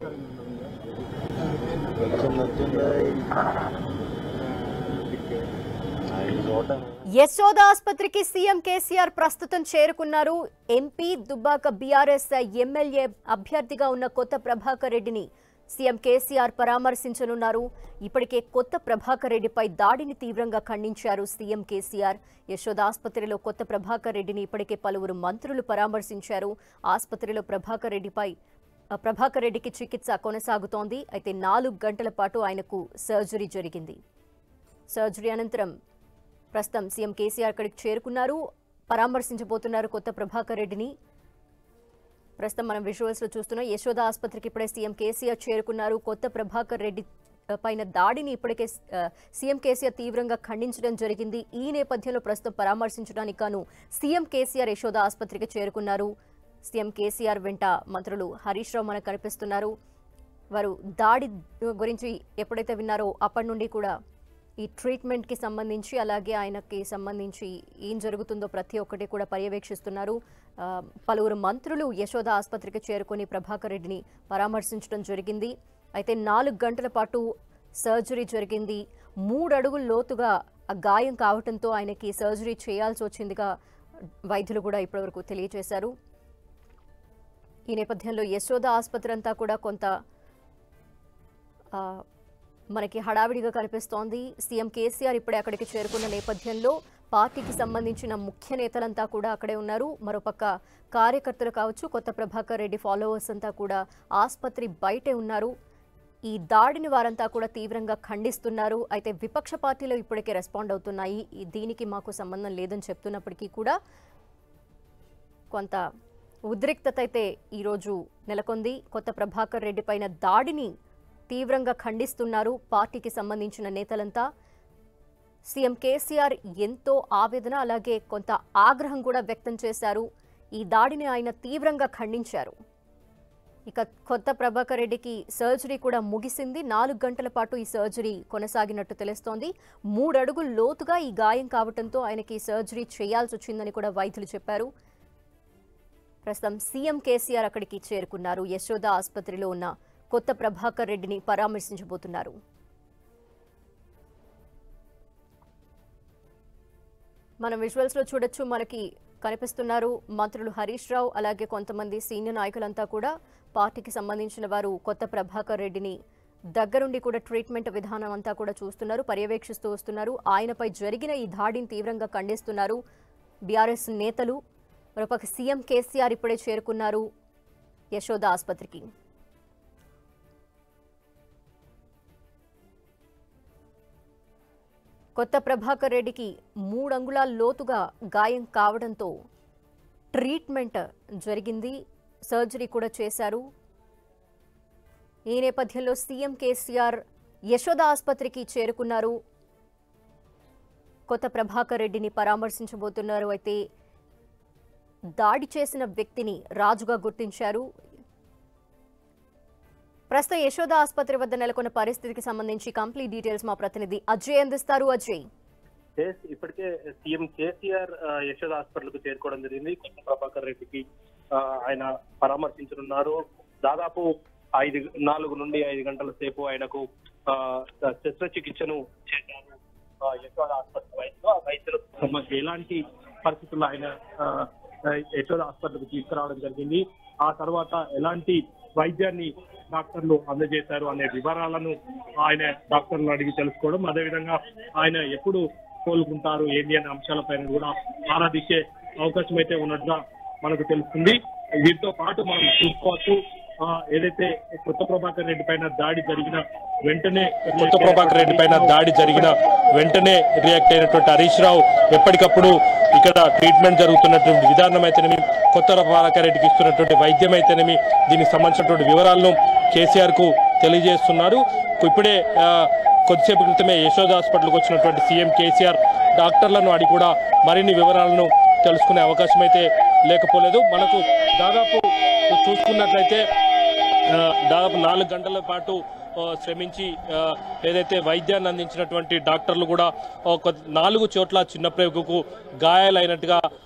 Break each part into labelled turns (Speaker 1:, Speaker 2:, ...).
Speaker 1: కొంచెం నచ్చిందా ఐదు చోట
Speaker 2: యశోద ఆసుపత్రికి సీఎం కేసీఆర్ ప్రస్తుతం చేరుకున్నారు ఎంపీ దుబ్బాక బీఆర్ఎస్ ఎమ్మెల్యే అభ్యర్థిగా ఉన్న కొత్త ప్రభాకర్ రెడ్డిని సీఎం కేసీఆర్ పరామర్శించనున్నారు ఇప్పటికే కొత్త ప్రభాకర్ రెడ్డిపై దాడిని తీవ్రంగా ఖండించారు సీఎం కేసీఆర్ యశోద ఆసుపత్రిలో కొత్త ప్రభాకర్ రెడ్డిని ఇప్పటికే పలువురు మంత్రులు పరామర్శించారు ఆసుపత్రిలో ప్రభాకర్ రెడ్డిపై ఆ, ప్రభాకర్ రెడ్డికి చికిత్స కొనసాగుతోంది అయితే నాలుగు గంటల పాటు ఆయనకు సర్జరీ జరిగింది సర్జరీ అనంతరం ప్రస్తుతం సీఎం కేసీఆర్ అక్కడికి చేరుకున్నారు పరామర్శించబోతున్నారు కొత్త ప్రభాకర్ రెడ్డిని ప్రస్తుతం మనం విజువల్స్ లో చూస్తున్నాం యశోద ఆసుపత్రికి ఇప్పుడే సీఎం కేసీఆర్ చేరుకున్నారు కొత్త ప్రభాకర్ రెడ్డి ఆ, పైన దాడిని ఇప్పటికే ఆ, సీఎం కేసీఆర్ తీవ్రంగా ఖండించడం జరిగింది ఈ నేపథ్యంలో ప్రస్తుతం పరామర్శించడానికి గాను సీఎం కేసీఆర్ యశోద ఆసుపత్రికి చేరుకున్నారు సీఎం కేసీఆర్ వెంట మంత్రులు హరీష్ రావు మనకు కనిపిస్తున్నారు వారు దాడి గురించి ఎప్పుడైతే విన్నారో అప్పటి నుండి కూడా ఈ ట్రీట్మెంట్కి సంబంధించి అలాగే ఆయనకి సంబంధించి ఏం జరుగుతుందో ప్రతి ఒక్కటి కూడా పర్యవేక్షిస్తున్నారు ఆ, పలువురు మంత్రులు యశోద ఆసుపత్రికి చేరుకొని ప్రభాకర్ రెడ్డిని పరామర్శించడం జరిగింది అయితే నాలుగు గంటల పాటు సర్జరీ జరిగింది మూడు అడుగుల లోతుగా ఆ గాయం కావడంతో ఆయనకి సర్జరీ చేయాల్సి వచ్చిందిగా వైద్యులు కూడా ఇప్పటివరకు తెలియజేశారు ఈ నేపథ్యంలో యశోద ఆసుపత్రి అంతా కూడా కొంత ఆ, మనకి హడావిడిగా కనిపిస్తోంది సీఎం కేసీఆర్ ఇప్పుడే అక్కడికి చేరుకున్న నేపథ్యంలో పార్టీకి సంబంధించిన ముఖ్య నేతలంతా కూడా అక్కడే ఉన్నారు మరోపక్క కార్యకర్తలు కావచ్చు కొత్త ప్రభాకర్ రెడ్డి ఫాలోవర్స్ అంతా కూడా ఆసుపత్రి బయటే ఉన్నారు ఈ దాడిని వారంతా కూడా తీవ్రంగా ఖండిస్తున్నారు అయితే విపక్ష పార్టీలు ఇప్పటికే రెస్పాండ్ అవుతున్నాయి ఈ దీనికి మాకు సంబంధం లేదని చెప్తున్నప్పటికీ కూడా కొంత ఉద్రిక్తత అయితే ఈరోజు నెలకొంది కొత్త ప్రభాకర్ రెడ్డి పైన దాడిని తీవ్రంగా ఖండిస్తున్నారు పార్టీకి సంబంధించిన నేతలంతా సీఎం కేసీఆర్ ఎంతో ఆవేదన అలాగే కొంత ఆగ్రహం కూడా వ్యక్తం చేశారు ఈ దాడిని ఆయన తీవ్రంగా ఖండించారు ఇక కొత్త ప్రభాకర్ రెడ్డికి సర్జరీ కూడా ముగిసింది నాలుగు గంటల పాటు ఈ సర్జరీ కొనసాగినట్టు తెలుస్తోంది మూడు అడుగులు లోతుగా ఈ గాయం కావడంతో ఆయనకి సర్జరీ చేయాల్సి వచ్చిందని కూడా వైద్యులు చెప్పారు ప్రస్తుతం సీఎం కేసీఆర్ అక్కడికి చేరుకున్నారు యశోద ఆసుపత్రిలో ఉన్న కొత్త ప్రభాకర్ రెడ్డిని పరామర్శించబోతున్నారు మనం విజువల్స్ లో చూడొచ్చు మనకి కనిపిస్తున్నారు మంత్రులు హరీష్ రావు అలాగే కొంతమంది సీనియర్ నాయకులంతా కూడా పార్టీకి సంబంధించిన వారు కొత్త ప్రభాకర్ రెడ్డిని దగ్గరుండి కూడా ట్రీట్మెంట్ విధానం అంతా కూడా చూస్తున్నారు పర్యవేక్షిస్తూ వస్తున్నారు ఆయనపై జరిగిన ఈ దాడిని తీవ్రంగా ఖండిస్తున్నారు బీఆర్ఎస్ నేతలు మరోపక్క సీఎం కేసీఆర్ ఇప్పుడే చేరుకున్నారు యశోద ఆసుపత్రికి కొత్త ప్రభాకర్ రెడ్డికి మూడు అంగుళాల లోతుగా గాయం కావడంతో ట్రీట్మెంట్ జరిగింది సర్జరీ కూడా చేశారు ఈ నేపథ్యంలో సీఎం కేసీఆర్ యశోద ఆసుపత్రికి చేరుకున్నారు కొత్త ప్రభాకర్ రెడ్డిని పరామర్శించబోతున్నారు అయితే దాడి చేసిన వ్యక్తిని రాజుగా గుర్తించారు ప్రస్తుతం యశోద ఆసుపత్రి వద్ద నెలకొన్న పరిస్థితికి సంబంధించి కంప్లీట్ డీటెయిల్స్ మా ప్రతినిధి అజయ్ అందిస్తారు అజయ్
Speaker 3: ఎస్, ఇప్పటికే సీఎం కేసీఆర్ ఆ, యశోద హాస్పిటల్ కు చేరుకోవడం జరిగింది కొత్త ప్రభాకర్ రెడ్డికి ఆ, ఆయన పరామర్శించనున్నారు దాదాపు ఐదు నాలుగు నుండి ఐదు గంటల సేపు ఆయనకు ఆ, శస్త్రచికిత్సను చేశారు ఆ, యశోద ఆసుపత్రి వైద్యులు ఆ వైద్యులు తమకు ఎలాంటి పరిస్థితుల్లో ఆయన ఆ, యశోద హాస్పిటల్కి తీసుకురావడం జరిగింది ఆ తర్వాత ఎలాంటి వైద్యాన్ని డాక్టర్లు అందజేశారు అనే వివరాలను ఆయన డాక్టర్లు అడిగి తెలుసుకోవడం అదేవిధంగా ఆయన ఎప్పుడు కోలుకుంటారు ఏంటి అనే అంశాలపైన కూడా ఆరా తీసే అవకాశం అయితే ఉన్నట్టుగా మనకు తెలుస్తుంది వీటితో పాటు మనం చూసుకోవచ్చు ఆ, ఏదైతే కొత్త ప్రభాకర్ రెడ్డి పైన దాడి జరిగిన వెంటనే
Speaker 4: కొత్త ప్రభాకర్ రెడ్డి పైన దాడి జరిగిన వెంటనే రియాక్ట్ అయినటువంటి హరీష్ రావు ఎప్పటికప్పుడు ఇక్కడ ట్రీట్మెంట్ జరుగుతున్నటువంటి విధానం అయితేనేమి కొత్త ప్రభాకర్ రెడ్డికి ఇస్తున్నటువంటి వైద్యం అయితేనేమి దీనికి సంబంధించినటువంటి వివరాలను కేసీఆర్ కు తెలియజేస్తున్నారు ఇప్పుడే ఆ, కొద్దిసేపు క్రితమే యశోద హాస్పిటల్కి వచ్చినటువంటి సీఎం కేసీఆర్ డాక్టర్లను అడిగి కూడా మరిన్ని వివరాలను తెలుసుకునే అవకాశం అయితే లేకపోలేదు మనకు దాదాపు చూసుకున్నట్లయితే ఆ, దాదాపు నాలుగు గంటల పాటు ఆ, శ్రమించి ఆ, ఏదైతే వైద్యాన్ని అందించినటువంటి డాక్టర్లు కూడా ఒక నాలుగు చోట్ల చిన్న ప్రేగుకు గాయాలైనట్టుగా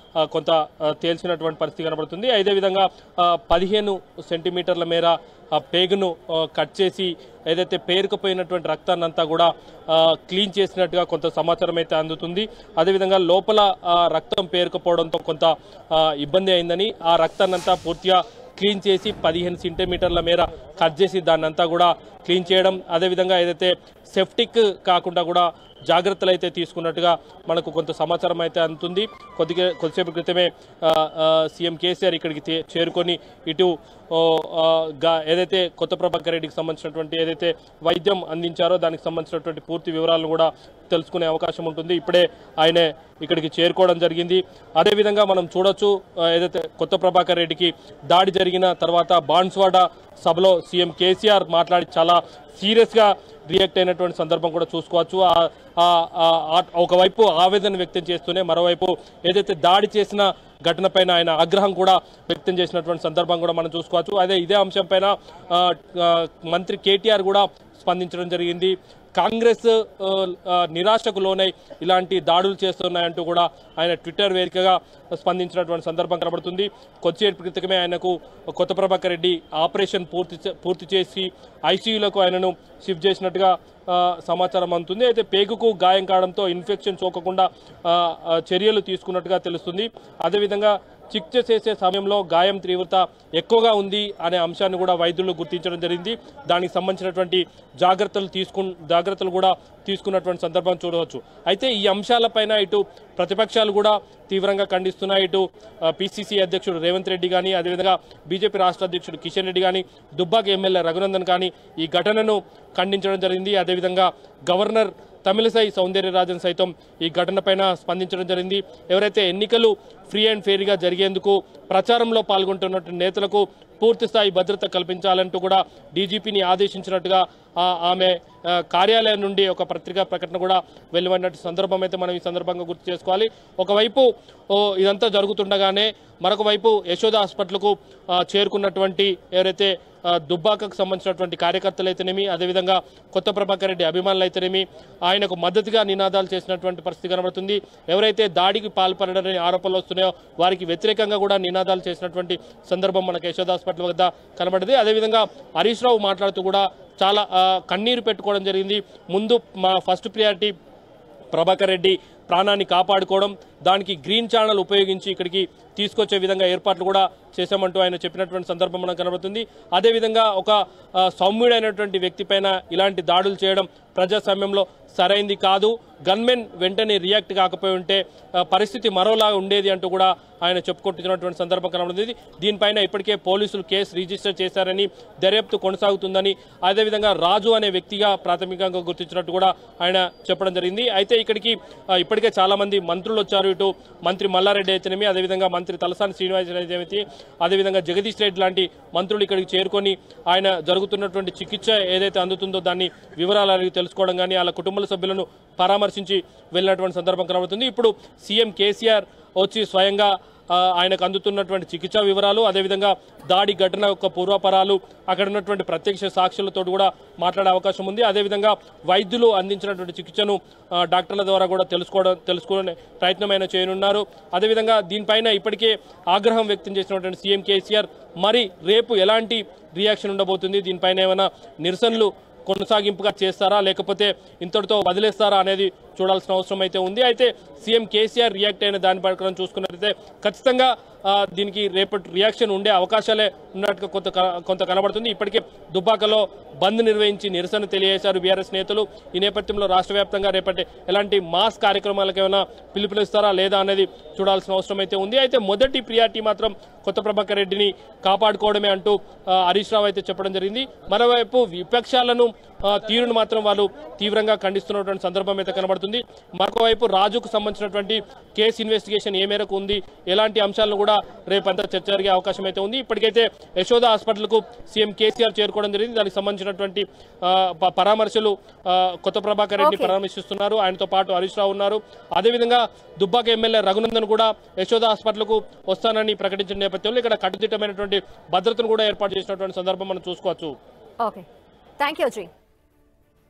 Speaker 4: ఆ, కొంత ఆ, తేల్చినటువంటి పరిస్థితి కనబడుతుంది అదేవిధంగా ఆ, పదిహేను సెంటీమీటర్ల మేర ఆ పేగును ఆ, కట్ చేసి ఏదైతే పేరుకుపోయినటువంటి రక్తాన్ని అంతా కూడా ఆ, క్లీన్ చేసినట్టుగా కొంత సమాచారం అయితే అందుతుంది అదేవిధంగా లోపల ఆ, రక్తం పేరుకుపోవడంతో కొంత ఆ, ఇబ్బంది అయిందని ఆ రక్తాన్ని అంతా పూర్తిగా క్లీన్ చేసి పదిహేను సెంటీమీటర్ల మేర కట్ చేసి దాన్ని అంతా కూడా క్లీన్ చేయడం అదేవిధంగా ఏదైతే సెఫ్టిక్ కాకుండా కూడా జాగ్రత్తలు అయితే తీసుకున్నట్టుగా మనకు కొంత సమాచారం అయితే అందుతుంది కొద్దిగా కొద్దిసేపు క్రితమే ఆ, ఆ, సీఎం కేసీఆర్ ఇక్కడికి తే- చేరుకొని ఇటు ఓ, ఆ, గా- ఏదైతే కొత్త ప్రభాకర్ రెడ్డికి సంబంధించినటువంటి ఏదైతే వైద్యం అందించారో దానికి సంబంధించినటువంటి పూర్తి వివరాలను కూడా తెలుసుకునే అవకాశం ఉంటుంది ఇప్పుడే ఆయన ఇక్కడికి చేరుకోవడం జరిగింది అదేవిధంగా మనం చూడొచ్చు ఆ, ఏదైతే కొత్త ప్రభాకర్ రెడ్డికి దాడి జరిగిన తర్వాత బాన్స్వాడ సభలో సీఎం కేసీఆర్ మాట్లాడి చాలా సీరియస్గా రియాక్ట్ అయినటువంటి సందర్భం కూడా చూసుకోవచ్చు ఆ- ఆ- ఆ- ఆ- ఒకవైపు ఆవేదన వ్యక్తం చేస్తూనే మరోవైపు ఏదైతే దాడి చేసిన ఘటనపైన ఆయన ఆగ్రహం కూడా వ్యక్తం చేసినటువంటి సందర్భం కూడా మనం చూసుకోవచ్చు అదే ఇదే అంశంపైన ఆ, ఆ, మంత్రి కేటీఆర్ కూడా స్పందించడం జరిగింది కాంగ్రెస్ ఆ, ఆ, నిరాశకు లోనై ఇలాంటి దాడులు చేస్తున్నాయంటూ కూడా ఆయన ట్విట్టర్ వేదికగా స్పందించినటువంటి సందర్భం కనబడుతుంది కొద్దిసేపు క్రితమే ఆయనకు కొత్త ప్రభాకర్ రెడ్డి ఆపరేషన్ పూర్తి చే- పూర్తి చేసి ఐసీయూలకు ఆయనను షిఫ్ట్ చేసినట్టుగా ఆ, సమాచారం అందుతుంది అయితే పేగుకు గాయం కావడంతో ఇన్ఫెక్షన్ సోకకుండా ఆ, ఆ, చర్యలు తీసుకున్నట్టుగా తెలుస్తుంది అదేవిధంగా చికిత్స చేసే సమయంలో గాయం తీవ్రత ఎక్కువగా ఉంది అనే అంశాన్ని కూడా వైద్యులు గుర్తించడం జరిగింది దానికి సంబంధించినటువంటి జాగ్రత్తలు తీసుకు జాగ్రత్తలు కూడా తీసుకున్నటువంటి సందర్భం చూడవచ్చు అయితే ఈ అంశాలపైన ఇటు ప్రతిపక్షాలు కూడా తీవ్రంగా ఖండిస్తున్నాయి ఇటు పిసిసి అధ్యక్షుడు రేవంత్ రెడ్డి కానీ అదేవిధంగా బీజేపీ రాష్ట్ర అధ్యక్షుడు కిషన్ రెడ్డి కానీ దుబ్బాక ఎమ్మెల్యే రఘునందన్ కానీ ఈ ఘటనను ఖండించడం జరిగింది అదేవిధంగా గవర్నర్ తమిళసై సౌందర్యరాజన్ సైతం ఈ ఘటనపైన స్పందించడం జరిగింది ఎవరైతే ఎన్నికలు ఫ్రీ అండ్ ఫెయిర్గా జరిగేందుకు ప్రచారంలో పాల్గొంటున్నటువంటి నేతలకు పూర్తి స్థాయి భద్రత కల్పించాలంటూ కూడా డీజీపీని ఆదేశించినట్టుగా ఆ, ఆమె ఆ, కార్యాలయం నుండి ఒక పత్రికా ప్రకటన కూడా వెలువడినట్టు సందర్భం అయితే మనం ఈ సందర్భంగా గుర్తు చేసుకోవాలి ఒకవైపు ఓ, ఇదంతా జరుగుతుండగానే మరొక వైపు యశోద హాస్పిటల్కు ఆ, చేరుకున్నటువంటి ఎవరైతే ఆ, దుబ్బాకకు సంబంధించినటువంటి కార్యకర్తలు అయితేనేమి అదేవిధంగా కొత్త ప్రభాకర్ రెడ్డి అభిమానులు అయితేనేమి ఆయనకు మద్దతుగా నినాదాలు చేసినటువంటి పరిస్థితి కనబడుతుంది ఎవరైతే దాడికి పాల్పడని ఆరోపణలు వస్తున్నాయో వారికి వ్యతిరేకంగా కూడా నినాదాలు చేసినటువంటి సందర్భం మనకు యశోద హాస్పిటల్ వద్ద కనబడింది అదేవిధంగా హరీష్ రావు మాట్లాడుతూ కూడా చాలా ఆ, కన్నీరు పెట్టుకోవడం జరిగింది ముందు మా ఫస్ట్ ప్రియారిటీ ప్రభాకర్ రెడ్డి ప్రాణాన్ని కాపాడుకోవడం దానికి గ్రీన్ ఛానల్ ఉపయోగించి ఇక్కడికి తీసుకొచ్చే విధంగా ఏర్పాట్లు కూడా చేశామంటూ ఆయన చెప్పినటువంటి సందర్భం మనకు కనబడుతుంది అదేవిధంగా ఒక ఆ, సౌమ్యుడైనటువంటి వ్యక్తి పైన ఇలాంటి దాడులు చేయడం ప్రజాస్వామ్యంలో సరైంది కాదు గన్మెన్ వెంటనే రియాక్ట్ కాకపోయి ఉంటే ఆ, పరిస్థితి మరోలా ఉండేది అంటూ కూడా ఆయన చెప్పుకుంటున్నటువంటి సందర్భం కనబడుతుంది దీనిపైన ఇప్పటికే పోలీసులు కేసు రిజిస్టర్ చేశారని దర్యాప్తు కొనసాగుతుందని అదేవిధంగా రాజు అనే వ్యక్తిగా ప్రాథమికంగా గుర్తించినట్టు కూడా ఆయన చెప్పడం జరిగింది అయితే ఇక్కడికి ఆ, ఇప్పటికే చాలా మంది మంత్రులు వచ్చారు ఇటు మంత్రి మల్లారెడ్డి అయితేనేమి అదేవిధంగా మంత్రి తలసాని శ్రీనివాస్ అయితేనేమి అదేవిధంగా జగదీష్ రెడ్డి లాంటి మంత్రులు ఇక్కడికి చేరుకొని ఆయన జరుగుతున్నటువంటి చికిత్స ఏదైతే అందుతుందో దాన్ని వివరాలు అడిగి తెలుసుకోవడం కానీ వాళ్ళ కుటుంబ సభ్యులను పరామర్శించి వెళ్ళినటువంటి సందర్భం కనబడుతుంది ఇప్పుడు సీఎం కేసీఆర్ వచ్చి స్వయంగా ఆ, ఆయనకు అందుతున్నటువంటి చికిత్సా వివరాలు అదేవిధంగా దాడి ఘటన యొక్క పూర్వపరాలు అక్కడ ఉన్నటువంటి ప్రత్యక్ష సాక్షులతో కూడా మాట్లాడే అవకాశం ఉంది అదేవిధంగా వైద్యులు అందించినటువంటి చికిత్సను ఆ, డాక్టర్ల ద్వారా కూడా తెలుసుకోవడం తెలుసుకునే ప్రయత్నం ఆయన చేయనున్నారు అదేవిధంగా దీనిపైన ఇప్పటికే ఆగ్రహం వ్యక్తం చేసినటువంటి సీఎం కేసీఆర్ మరి రేపు ఎలాంటి రియాక్షన్ ఉండబోతుంది దీనిపైన ఏమైనా నిరసనలు కొనసాగింపుగా చేస్తారా లేకపోతే ఇంతటితో వదిలేస్తారా అనేది చూడాల్సిన అవసరం అయితే ఉంది అయితే సీఎం కేసీఆర్ రియాక్ట్ అయిన దాని ప్రకారం చూసుకున్నట్లయితే ఖచ్చితంగా ఆ, దీనికి రేపటి రియాక్షన్ ఉండే అవకాశాలే ఉన్నట్టుగా కొంత క- కొంత కనబడుతుంది ఇప్పటికే దుబ్బాకలో బంద్ నిర్వహించి నిరసన తెలియజేశారు బీఆర్ఎస్ నేతలు ఈ నేపథ్యంలో రాష్ట్ర వ్యాప్తంగా రేపటి ఎలాంటి మాస్ కార్యక్రమాలకు ఏమైనా పిలుపునిస్తారా లేదా అనేది చూడాల్సిన అవసరం అయితే ఉంది అయితే మొదటి ప్రియారిటీ మాత్రం కొత్త ప్రభాకర్ రెడ్డిని కాపాడుకోవడమే అంటూ ఆ, హరీష్ రావు అయితే చెప్పడం జరిగింది మరోవైపు విపక్షాలను ఆ, తీరును మాత్రం వాళ్ళు తీవ్రంగా ఖండిస్తున్నటువంటి సందర్భం అయితే కనబడుతుంది మరొకవైపు రాజుకు సంబంధించినటువంటి కేసు ఇన్వెస్టిగేషన్ ఏ మేరకు ఉంది ఎలాంటి అంశాలను కూడా రేపంతా చర్చ జరిగే అవకాశం అయితే ఉంది ఇప్పటికైతే యశోద హాస్పిటల్కు సీఎం కేసీఆర్ చేరుకోవడం జరిగింది దానికి సంబంధించినటువంటి ఆ, ప- పరామర్శలు ఆ, కొత్త ప్రభాకర్ రెడ్డి
Speaker 2: Okay.
Speaker 4: పరామర్శిస్తున్నారు ఆయనతో పాటు హరీష్ రావు ఉన్నారు అదేవిధంగా దుబ్బాక ఎమ్మెల్యే రఘునందన్ కూడా యశోద హాస్పిటల్కు వస్తానని ప్రకటించిన నేపథ్యంలో ఇక్కడ కట్టుదిట్టమైనటువంటి భద్రతను కూడా ఏర్పాటు చేసినటువంటి సందర్భం మనం చూసుకోవచ్చు
Speaker 2: ఓకే థ్యాంక్ యూ అజయ్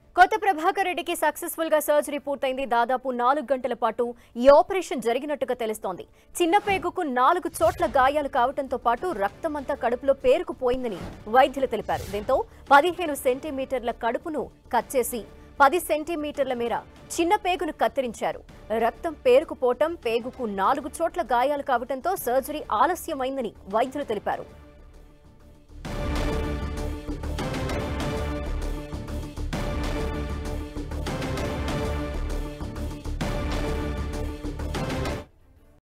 Speaker 2: కొత్త ప్రభాకర్ రెడ్డికి సక్సెస్ఫుల్ గా సర్జరీ పూర్తయింది దాదాపు నాలుగు గంటల పాటు ఈ ఆపరేషన్ జరిగినట్టుగా తెలుస్తోంది చిన్న పేగుకు నాలుగు చోట్ల గాయాలు కావడంతో పాటు రక్తమంతా కడుపులో పేరుకుపోయిందని వైద్యులు తెలిపారు దీంతో పదిహేను సెంటీమీటర్ల కడుపును కట్ చేసి పది సెంటీమీటర్ల మేర చిన్న పేగును కత్తిరించారు రక్తం పేరుకుపోవటం పేగుకు నాలుగు చోట్ల గాయాలు కావడంతో సర్జరీ ఆలస్యమైందని వైద్యులు తెలిపారు